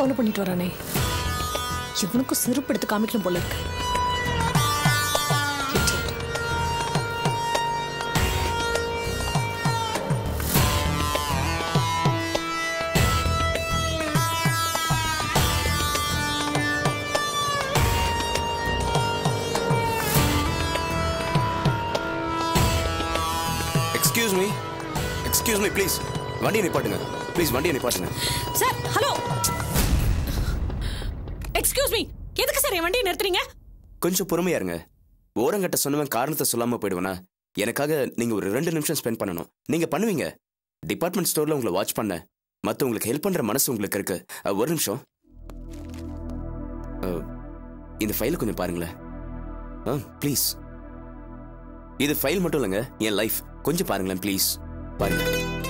Follow பண்ணிட்டு வரானே இவனுக்கும் செருப்பு எடுத்து காமிக்கணும் போல இருக்கு Idiot. Excuse me excuse me please வண்டியை நிப்பாட்டுங்க ப்ளீஸ் வண்டியை நிப்பாட்டுங்க சார் ஹலோ எக்ஸ்கியூஸ் மீ எதுக்கு சார் என் வண்டியை நிறுத்துறீங்க கொஞ்சம் பொறுமையா இருங்க ஓரங்கட்ட சொன்னவன் காரணத்தை சொல்லாம போயிடுவேனா எனக்காக நீங்க ஒரு ரெண்டு நிமிஷம் ஸ்பெண்ட் பண்ணணும் நீங்க பண்ணுவீங்க டிபார்ட்மெண்ட் ஸ்டோர்ல உங்களை வாட்ச் பண்ண மத்த உங்களுக்கு ஹெல்ப் பண்ற மனசு உங்களுக்கு இருக்கு அஹ், ஒரு நிமிஷம் அஹ், இந்த ஃபைலை கொஞ்சம் பாருங்களேன் ஆ ப்ளீஸ் இது ஃபைல் மட்டும் இல்லைங்க என் லைஃப் கொஞ்சம் பாருங்களேன் ப்ளீஸ் பாருங்க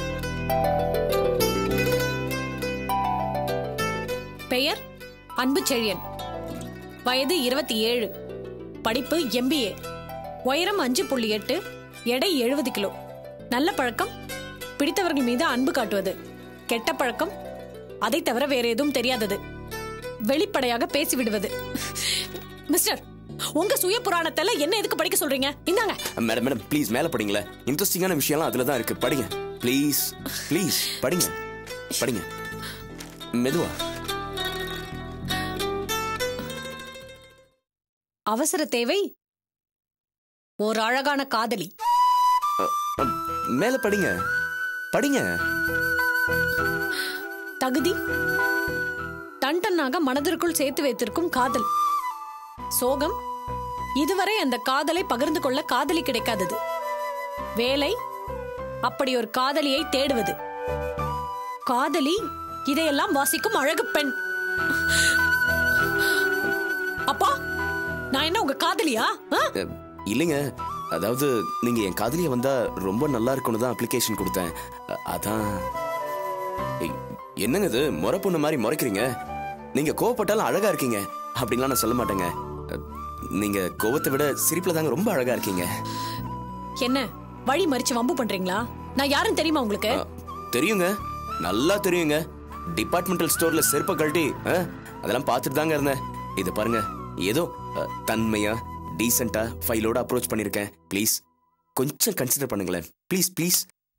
பெயர் அன்பு செழியன் வயது இருபத்தி ஏழு படிப்பு எம்பிஏ உயரம் அஞ்சு புள்ளி எட்டு எடை எழுபது கிலோ நல்ல பழக்கம் பிடித்தவர்கள் மீது அன்பு காட்டுவது கெட்ட பழக்கம் அதை தவிர வேற எதுவும் தெரியாதது வெளிப்படையாக பேசிவிடுவது மிஸ்டர் உங்க சுய புராணத்துல என்ன எதுக்கு படிக்க சொல்றீங்க இந்தாங்க மேடம் மேடம் ப்ளீஸ் மேலே படிங்களேன் இன்ட்ரெஸ்டிங்கான விஷயம்லாம் அதில் தான் இருக்கு படிங்க ப்ளீஸ் ப்ளீஸ் படிங்க படிங்க மெதுவா அவசர தேவை ஒரு அழகான காதலி அம், மேலே படிங்க படிங்க தகுதி டன் டன்னாக மனதிற்குள் சேர்த்து வைத்திருக்கும் காதல் சோகம் இதுவரை அந்த காதலை பகிர்ந்து கொள்ள காதலி கிடைக்காதது வேலை அப்படி ஒரு காதலியை தேடுவது காதலி இதையெல்லாம் வாசிக்கும் அழகு பெண் அப்பா நான் என்ன உங்க காதலியா ஆ? அ, இல்லைங்க அதாவது நீங்க என் காதலிய வந்தா ரொம்ப நல்லா இருக்கும்னு தான் அப்ளிகேஷன் கொடுத்தேன் அ, அதான் ஏய், என்னங்க இது முறை பொண்ணு மாதிரி முறைக்கிறீங்க நீங்க கோவப்பட்டாலும் அழகா இருக்கீங்க அப்படின்லாம் நான் சொல்ல மாட்டேங்க அ, நீங்க கோவத்தை விட சிரிப்புல தாங்க ரொம்ப அழகா இருக்கீங்க என்ன வழி மறிச்சு வம்பு பண்றீங்களா நான் யாருன்னு தெரியுமா உங்களுக்கு அ, தெரியுங்க நல்லா தெரியுங்க டிபார்ட்மெண்டல் ஸ்டோர்ல செருப்ப கழட்டி அ, அதெல்லாம் பார்த்துட்டு தாங்க இருந்தேன் இது பாருங்க ஏதோ அ, தன்மையா டீசெண்டா ஃபைலோட அப்ரோச் பண்ணிருக்கேன் ப்ளீஸ் கொஞ்சம் கன்சிடர் பண்ணுங்களேன் ப்ளீஸ் ப்ளீஸ்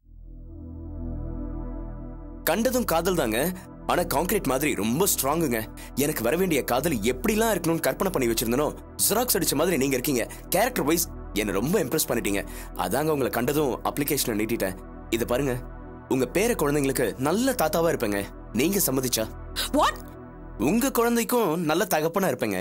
கண்டதும் காதல் தாங்க ஆனா கான்கிரீட் மாதிரி ரொம்ப ஸ்ட்ராங்குங்க எனக்கு வர வேண்டிய காதல் எப்படிலாம் இருக்கணும்னு கற்பனை பண்ணி வச்சிருந்தனோ ஜெராக்ஸ் அடிச்ச மாதிரி நீங்க இருக்கீங்க கேரக்டர் வைஸ் என்ன ரொம்ப இம்ப்ரெஸ் பண்ணிட்டீங்க அதாங்க உங்களை கண்டதும் அப்ளிகேஷனை நீட்டிட்டேன் இதை பாருங்க உங்க பேர குழந்தைங்களுக்கு நல்ல தாத்தாவா இருப்பேங்க நீங்க சம்மதிச்சா வாட் உங்க குழந்தைக்கும் நல்ல தகப்பனா இருப்பேங்க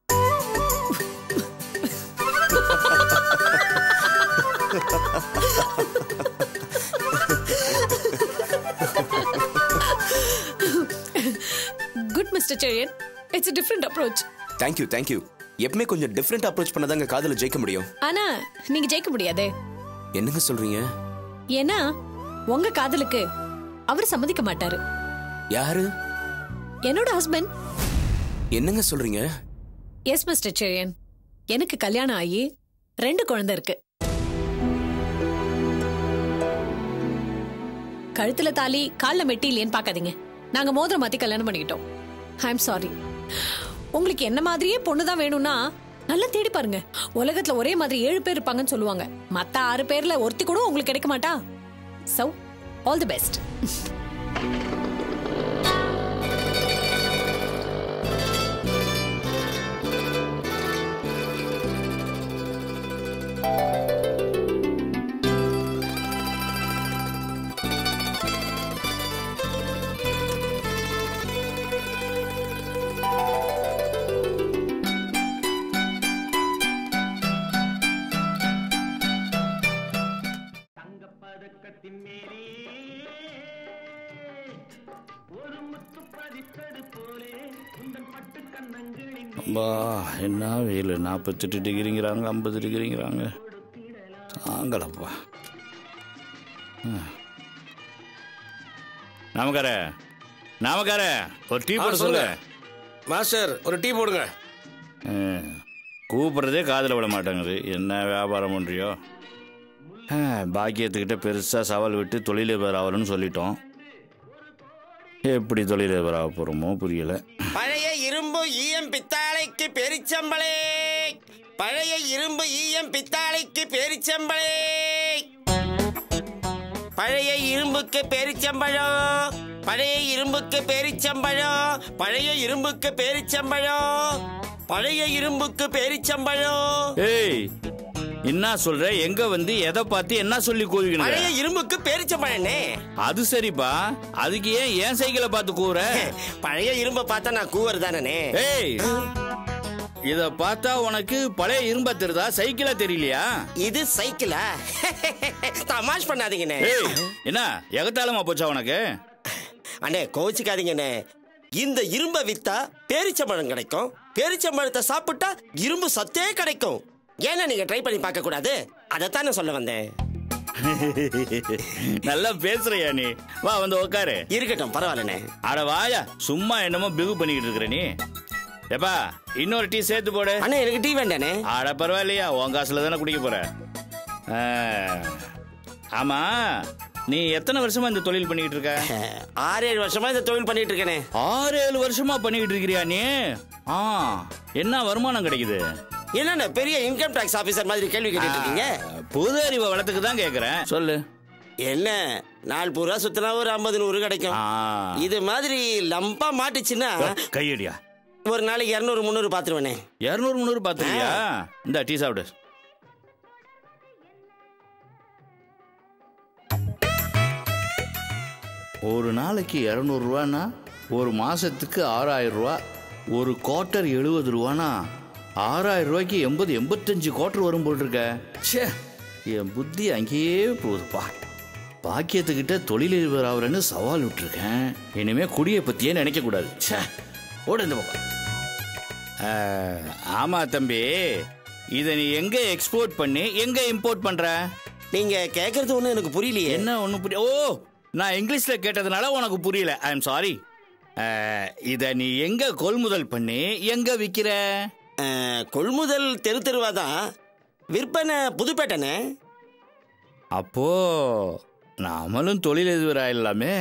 good mister Chezhiyan it's different approach thank you thank you எப்பவுமே கொஞ்சம் டிஃப்ரெண்ட் அப்ரோச் பண்ணதாங்க காதல ஜெயிக்க முடியும் ஆனா நீங்க ஜெயிக்க முடியாதே என்னங்க சொல்றீங்க ஏன்னா உங்க காதலுக்கு அவர் சம்மதிக்க மாட்டாரு யாரு என்னோட ஹஸ்பண்ட் என்னங்க சொல்றீங்க எஸ் மிஸ்டர் செழியன் எனக்கு கல்யாணம் ஆகி ரெண்டு குழந்தை இருக்கு கழுத்துல தாலி கால்ல மெட்டி இல்லையேன்னு பார்க்காதீங்க நாங்க மோதிரம் மாத்தி கல்யாணம் பண்ணிக்கிட்டோம் ஐ எம் சாரி உங்களுக்கு என்ன மாதிரியே பொண்ணு தான் வேணும்னா நல்லா தேடி பாருங்க உலகத்துல ஒரே மாதிரி ஏழு பேர் இருப்பாங்கன்னு சொல்லுவாங்க மத்த ஆறு பேர்ல ஒருத்தி கூட உங்களுக்கு கிடைக்க மாட்டா சோ ஆல் தி பெஸ்ட் தங்கப்பதக்கத்தின் மேலே ஒரு முத்து பதித்தது போலே உந்தன் பட்டு கண்ணங்களின் அப்பா என்ன வெயில் நாற்பத்தெட்டு டிகிரிங்கிறாங்க ஐம்பது டிகிரிங்கிறாங்க தாங்கலப்பா நமக்கார நமக்கார ஒரு டீ போட சொல்லு மாஸ்டர் ஒரு டீ போடுங்க ஆ, கூப்பிடுறதே காதில் விட மாட்டேங்குது என்ன வியாபாரம் பண்ணுறியோ ஆ, பாக்கியத்துக்கிட்ட பெருசாக சவால் விட்டு தொழிலதிபர் ஆகணும்னு சொல்லிட்டோம் எப்படி தொழிலதிபர் ஆக போகிறோமோ புரியல பழைய இரும்பு ஈயம் பித்தாளைக்கு பெரிச்சம்பளே பழைய இரும்பு ஈயம் பித்தாளைக்கு பெரிச்சம்பளே பழைய இரும்புக்கு பெரிச்சம்பழம் பழைய இரும்புக்கு பெரிச்சம்பழம் பழைய இரும்புக்கு பெரிச்சம்பழம் பழைய இரும்புக்கு பெரிச்சம்பழம் ஏய் என்ன சொல்ற எங்க வந்து எதை பார்த்து என்ன சொல்லி பழைய கோவிக்கணும் இரும்புக்கு பெரிச்சம்பழனே அது சரிப்பா அதுக்கு ஏன் என் சைக்கிளை பார்த்து கூற பழைய இரும்பை பார்த்தா நான் கூவர் தானே ஏய் இத பார்த்தா உனக்கு பழைய இரும்பா தெரியுதா சைக்கிளா தெரியலையா இது சைக்கிளா தமாஷ் பண்ணாதீங்கண்ணே ஏய் என்ன எகத்தாளமா போச்சா உனக்கு அண்ணே கோச்சிக்காதீங்கண்ணே இந்த இரும்பை வித்தா பேரிச்சம்பழம் கிடைக்கும் பேரிச்சம்பழத்தை சாப்பிட்டா இரும்பு சத்தே கிடைக்கும் ஏன்னா நீங்க ட்ரை பண்ணி பார்க்க கூடாது அதைத்தான் நான் சொல்ல வந்தேன் நல்லா பேசுறியா நீ வா வந்து உக்காரு இருக்கட்டும் பரவாயில்லண்ணே அட வாயா சும்மா என்னமோ பிகு பண்ணிக்கிட்டு இருக்கிற நீ ஏப்பா இன்னொரு டீ சேர்த்து போடு அண்ணே எனக்கு டீ வேண்டானே ஆட பரவாயில்லையா உன் காசுல தானே குடிக்க போற ஆ, ஆமா நீ எத்தனை வருஷமா இந்த தொழில் பண்ணிக்கிட்டு இருக்க ஆறு ஏழு வருஷமா இந்த தொழில் பண்ணிட்டு இருக்கேனே ஆறு ஏழு வருஷமா பண்ணிக்கிட்டு இருக்கிறியா நீ ஆ என்ன வருமானம் கிடைக்குது என்னண்ணே பெரிய இன்கம் டாக்ஸ் ஆபீசர் மாதிரி கேள்வி கேட்டுட்டு இருக்கீங்க புது அறிவை வளர்த்துக்கு தான் கேக்குறேன் சொல்லு என்ன நாள் பூரா சுத்தினா ஒரு ஐம்பது நூறு கிடைக்கும் ஆ. இது மாதிரி லம்பா மாட்டுச்சுன்னா கையடியா ஒரு நாளைக்கு இரநூறு முந்நூறு பாத்துருவேனே இரநூறு முந்நூறு பாத்துருக்கியா இந்த டீ சாப்பிடு ஒரு நாளைக்கு இரநூறுவானா ஒரு மாசத்துக்கு ஆறாயிரம் ரூபா ஒரு குவார்ட்டர் எழுபது ரூபானா ஆறாயிரம் ரூபாய்க்கு எண்பது எண்பத்தஞ்சு குவார்ட்டர் வரும் போல் இருக்க ச்சே என் புத்தி அங்கேயே போகுதுப்பா பாக்கியத்துக்கிட்ட தொழிலதிபர் ஆகிறேன்னு சவால் விட்டுருக்கேன் இனிமே குடியை பத்தியே நினைக்க கூடாது ச்சே ஓட இந்த பக்கம் அஹ், ஆமா தம்பி இதை நீ எங்க எக்ஸ்போர்ட் பண்ணி எங்க இம்போர்ட் பண்ற நீங்க கேக்குறது ஒண்ணு எனக்கு புரியலையே என்ன ஒண்ணு புரிய ஓ நான் இங்கிலீஷ்ல கேட்டதுனால உனக்கு புரியல ஐ எம் சாரி இத நீ எங்க கொள்முதல் பண்ணி எங்க விக்கிற அஹ், கொள்முதல் தெரு தெருவா தான் விற்பனை புதுப்பேட்டைண்ணே அப்போ நாமளும் தொழிலதிபராயிடலாமே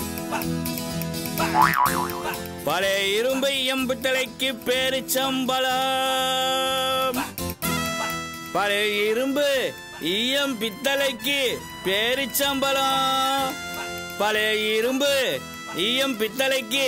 பழைய இரும்பை எம்பித்தலைக்கு பேரிச்சம்பளம் பழைய இரும்பு ஈயம் பித்தளைக்கு பேரிச்சம்பளம் பழைய இரும்பு ஈயம் பித்தளைக்கு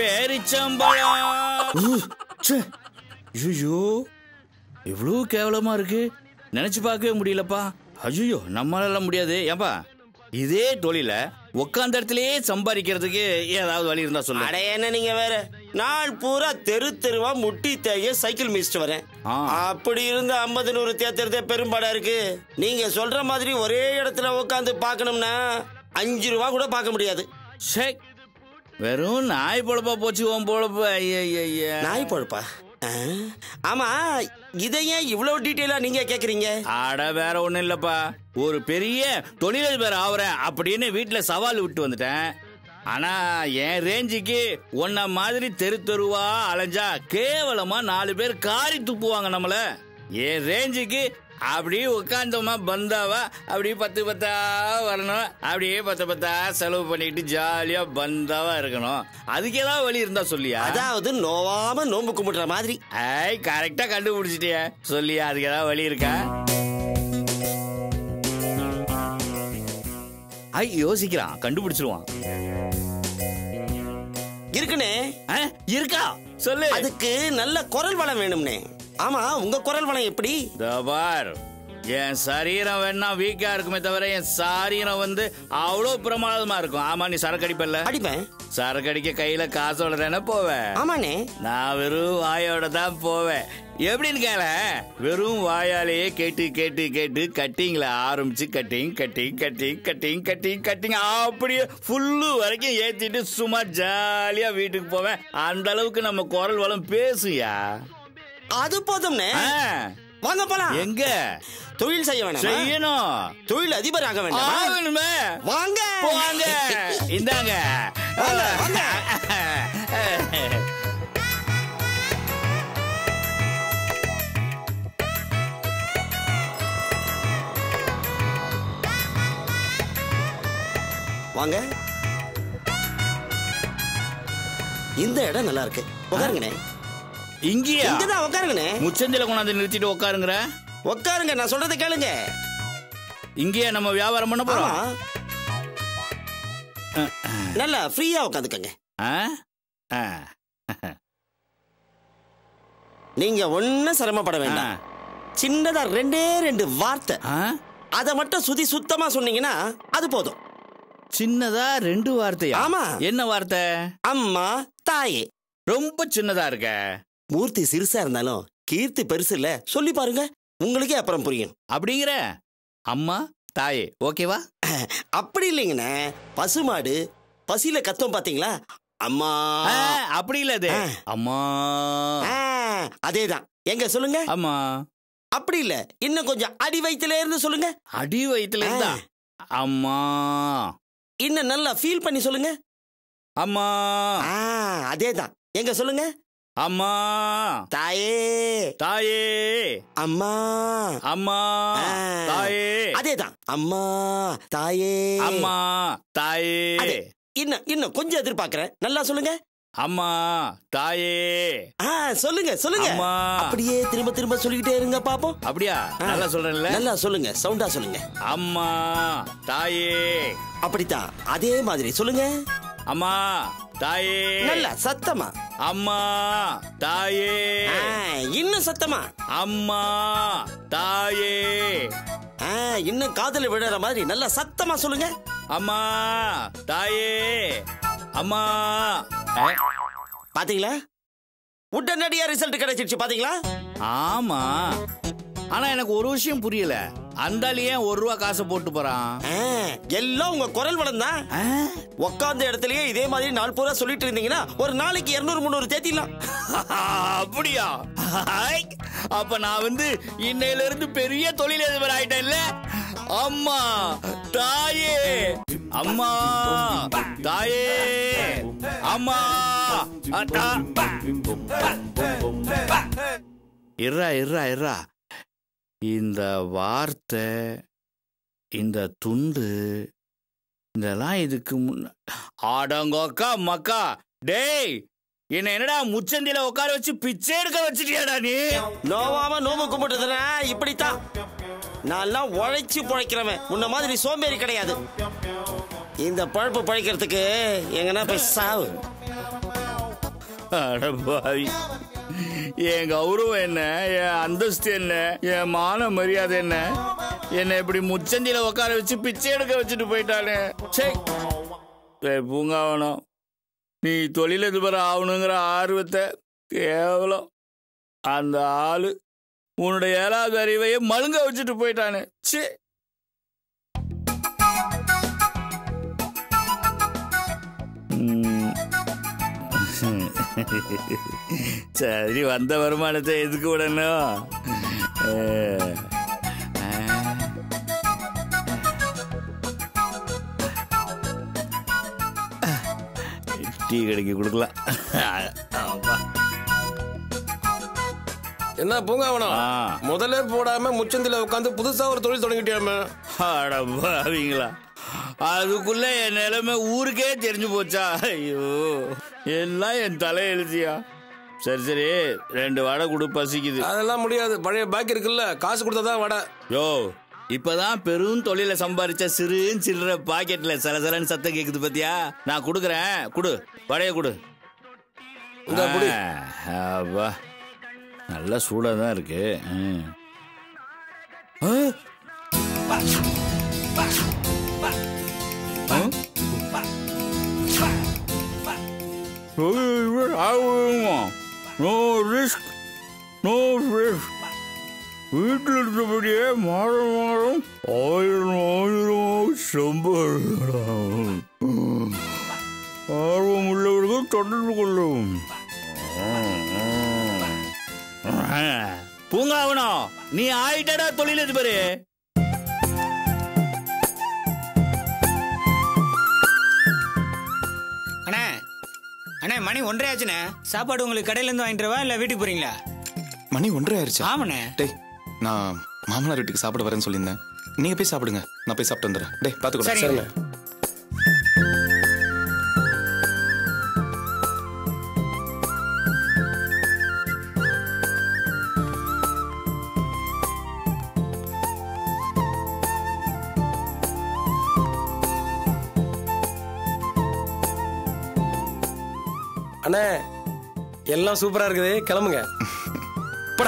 பேரிச்சம்பளம் ஐயோ இவ்வளவு கேவலமா இருக்கு நினைச்சு பார்க்கவே முடியலப்பா ஐயோ நம்மளால முடியாது ஏப்பா இதே தொழில உட்காந்த இடத்துலயே சம்பாதிக்கிறதுக்கு ஏதாவது வழி இருந்தா சொல்லு அட என்ன நீங்க வேற நாள் பூரா தெரு தெருவா முட்டி தேய சைக்கிள் மிதிச்சிட்டு வரேன் ஆ. அப்படி இருந்து ஐம்பது நூறு தேத்துறதே பெரும்பாடா இருக்கு நீங்க சொல்ற மாதிரி ஒரே இடத்துல உட்காந்து பார்க்கணும்னா அஞ்சு ரூபா கூட பார்க்க முடியாது ச்சே, வெறும் நாய் பொழப்பா போச்சு உன் பொழப்பு ஐயா நாய் பொழப்பா ஆ? ஆமா இதை ஏன் இவ்வளவு டீட்டெயிலா நீங்க கேக்குறீங்க அட வேற ஒண்ணும் இல்லப்பா ஒரு பெரிய தொழிலதிபர் ஆவறேன் அப்படின்னு வீட்டுல சவால் விட்டு வந்துட்டேன் ஆனா என் ரேஞ்சுக்கு உன்ன மாதிரி தெரு தெருவா அலைஞ்சா கேவலமா நாலு பேர் காரி துப்புவாங்க நம்மள என் ரேஞ்சுக்கு அப்படியே உட்காந்தோமா பந்தாவா அப்படியே பத்து பத்தா வரணும் அப்படியே பத்து பத்தா செலவு பண்ணிட்டு ஜாலியா பந்தாவா இருக்கணும் அதுக்கு ஏதாவது வழி இருந்தா சொல்லியா அதாவது நோவாம நோம்பு கும்பிடுற மாதிரி ஐய் கரெக்டா கண்டுபிடிச்சிட்டிய சொல்லியா அதுக்கு ஏதாவது வழி இருக்கா ஐ யோசிக்கிறான் கண்டுபிடிச்சிருவான் இருக்குனே ஆ, இருக்கா சொல்லு அதுக்கு நல்ல குரல் வளம் வேணும்னே ஆமா உங்க குரல் வளம் எப்படி இதோ பார் என் சரீரம் வேணா வீக்கா இருக்குமே தவிர என் சாரீரம் வந்து அவ்வளோ பிரமாதமா இருக்கும் ஆமா நீ சரக்கு அடிப்பல்ல அடிப்பேன் சரக்கு அடிக்க கையில காசோட தானே போவேன் ஆமாண்ணே நான் வெறும் வாயோட தான் போவேன் எப்படின்னு கேள வெறும் வாயாலேயே கேட்டு கேட்டு கேட்டு கட்டிங்ல ஆரம்பிச்சு cutting cutting cutting cutting cutting cutting அப்படியே ஃபுல்லு வரைக்கும் ஏத்திட்டு சும்மா ஜாலியா வீட்டுக்கு போவேன் அந்த அளவுக்கு நம்ம குரல் வளம் பேசுயா அது போதும்னே ஆ, வாங்க போலாம் எங்க தொழில் செய்ய வேணாம் செய்யணும் தொழில் அதிபர் ஆக வேண்டாம் ஆகணுமே வாங்க போவாங்க இந்தாங்க வாங்க, வாங்க. வாங்க இந்த இடம் நல்லா இருக்கு உட்காருங்கண்ணே இங்கேயா இங்கதான் உட்காருங்கண்ணே முச்சந்தில கொண்டாந்து நிறுத்திட்டு உட்காருங்கிற உட்காருங்க நான் சொல்றதை கேளுங்க இங்கேயே நம்ம வியாபாரம் பண்ண போறோம் ஆமா நல்லா ஃப்ரீயா உட்காந்துக்கங்க ஆ? ஆ. நீங்க ஒன்னும் சிரமப்பட வேண்டாம் ஆ. சின்னதா ரெண்டே ரெண்டு வார்த்தை ஆ? அதை மட்டும் சுதி சுத்தமா சொன்னீங்கன்னா அது போதும் சின்னதா ரெண்டு வார்த்தையா ஆமா. என்ன வார்த்தை அம்மா தாயே ரொம்ப சின்னதா இருக்க மூர்த்தி சிறுசா இருந்தாலும் கீர்த்தி பெருசு இல்ல சொல்லி பாருங்க உங்களுக்கே அப்புறம் புரியும் அப்படிங்கிற அம்மா தாயே ஓகேவா அப்படி இல்லைங்கண்ணே பசுமாடு பசியில கத்தும் பாத்தீங்களா அம்மா ஆ, அப்படி இல்ல அது ஆ. அம்மா ஆ, அதேதான் எங்க சொல்லுங்க அம்மா அப்படி இல்ல இன்னும் கொஞ்சம் அடி வயித்துல இருந்து சொல்லுங்க அடி வயித்துல இருந்தா அம்மா இன்னும் நல்லா ஃபீல் பண்ணி சொல்லுங்க அம்மா ஆ, அதேதான் எங்க சொல்லுங்க அம்மா தாயே தாயே அம்மா அம்மா ஆ. தாயே அதேதான் அம்மா தாயே அம்மா தாயே அதே. இன்னும் இன்னும் கொஞ்சம் எதிர்பார்க்கறேன் நல்லா சொல்லுங்க அம்மா தாயே ஆ சொல்லுங்க சொல்லுங்க அம்மா. அப்படியே திரும்ப திரும்ப சொல்லிக்கிட்டே இருங்க பாப்போம் அப்படியா நல்லா சொல்றேன்ல நல்லா சொல்லுங்க சவுண்டா சொல்லுங்க அம்மா தாயே அப்படித்தான் அதே மாதிரி சொல்லுங்க அம்மா தாயே நல்லா சத்தமா அம்மா தாயே ஆ, இன்னும் சத்தமா அம்மா தாயே ஆ, இன்னும் காதுல விழுற மாதிரி நல்லா சத்தமா சொல்லுங்க அம்மா தாயே அம்மா ஏ, பாத்தீங்களா உடனடியா ரிசல்ட் கிடைச்சிருச்சு பாத்தீங்களா ஆமா ஆனா எனக்கு ஒரு விஷயம் புரியல அந்தாலி ஏன் ஒரு ரூபா காசை போட்டு போறான் ஆ, எல்லாம் உங்க குரல் வளம் தான் ஆ? உட்கார்ந்த இடத்துலயே இதே மாதிரி நாள் பூரா சொல்லிட்டு இருந்தீங்கன்னா ஒரு நாளைக்கு இருநூறு முந்நூறு தேத்திடலாம் அப்படியா ஹாய். அப்ப நான் வந்து இன்னையில இருந்து பெரிய தொழிலதிபர் ஆயிட்டேன்ல அம்மா தாயே அம்மா தாயே அம்மா அட்டா. இர்ரா இர்ரா இர்ரா இந்த வார்த்தை இந்த துண்டு இதெல்லாம் இதுக்கு முன்ன ஆடங்கோக்கா மக்கா டேய் என்ன என்னடா முச்சந்தில உட்கார வச்சு பிச்சை எடுக்க வச்சிட்டியாடா நீ நோவாம நோம்பு கும்பிட்டுதுனா இப்படித்தான் நான்லாம் உழைச்சு பிழைக்கிறவன் உன்ன மாதிரி சோம்பேறி கிடையாது இந்த பழப்பு பழைக்கிறதுக்கு எங்கன்னா போய் சாவு அட பாவி என் கௌரவம் என்ன என் அந்தஸ்து என்ன என் மான மரியாதை என்ன என்னை இப்படி முச்சந்தில உட்கார வச்சு பிச்சை எடுக்க வச்சுட்டு போயிட்டானே சே டேய் பூங்காவனம் நீ தொழிலதிபர் ஆகணுங்கிற ஆர்வத்தை கேவலம் அந்த ஆளு உன்னுடைய ஏழாவது அறிவையே மழுங்க வச்சுட்டு போயிட்டானே சே ம். சரி வந்த வருமானத்தை எதுக்கு விடணும் அஹ், அஹ். டீ கடைக்கு கொடுக்கலாம் ஆமா. என்ன பூங்காவனம் ஆ. முதல்ல போடாம முச்சந்தில உட்காந்து புதுசா ஒரு தொழில் தொடங்கிட்டியாம அட பாவிங்களா அதுக்குள்ள என் நிலைமை ஊருக்கே தெரிஞ்சு போச்சா ஐயோ எல்லாம் என் தலை எழுதியா சரி சரி ரெண்டு வடை கொடு பசிக்குது அதெல்லாம் முடியாது பழைய பாக்கி இருக்குல்ல காசு கொடுத்தாதான் வடை யோ இப்பதான் பெரும் தொழில சம்பாரிச்ச சிறு சில்லற பாக்கெட்ல சல சலன்னு சத்தம் கேக்குது பாத்தியா நான் குடுக்கறேன் குடு வடைய குடு இந்தா புடி. ஆ, அப்பா நல்ல சூடா தான் இருக்கு ம். ஆ? ஆ? ஐயோ, ஆகுமா? No risk, no risk. வீட்டில் இருந்தபடியே மாதம் மாதம் ஆயிரம் ஆயிரம் சம்பளம் ஆர்வம் உள்ளவர்கள் தொடர்பு கொள்ளவும் பூங்காவனம் நீ ஆயிட்டடா தொழிலதிபரு அண்ணே அண்ணே மணி ஒன்றரை ஆச்சுண்ணே சாப்பாடு உங்களுக்கு கடையில இருந்து வாங்கிட்டு வரவா இல்ல வீட்டுக்கு போறீங்களா மணி ஒன்றரை ஆயிருச்சா ஆமாண்ணே டேய் நான் மாமனார் வீட்டுக்கு சாப்பிட வரேன்னு சொல்லியிருந்தேன் நீங்க போய் சாப்பிடுங்க நான் போய் சாப்பிட்டு வந்துடுறேன் டேய் பாத்துக்கோ சரிங்க. அண்ணே எல்லாம் சூப்பரா இருக்குது கிளம்புங்க போடா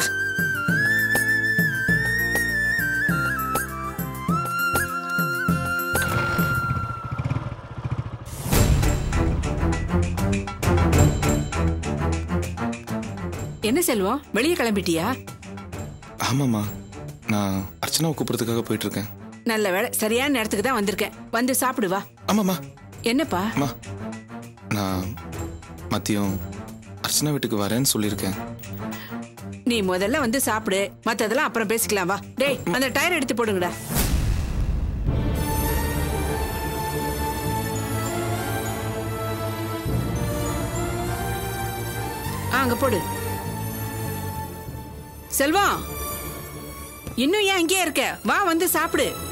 என்ன செல்வம் வெளியே கிளம்பிட்டியா ஆமாம்மா நான் அர்ச்சனாவை கூப்பிடுறதுக்காக போயிட்டு இருக்கேன் நல்ல வேளை சரியான நேரத்துக்கு தான் வந்திருக்கேன் வந்து சாப்பிடு வா ஆமாம்மா என்னப்பா அம்மா நான் மதியம் அர்ச்சனா வீட்டுக்கு வரேன்னு சொல்லியிருக்கேன் நீ முதல்ல வந்து சாப்பிடு மத்ததெல்லாம் அப்புறம் பேசிக்கலாம் வா டேய் அந்த டயர் எடுத்து போடுங்கடா ஆ, அங்க போடு செல்வம் இன்னும் ஏன் இங்கே இருக்க வா வந்து சாப்பிடு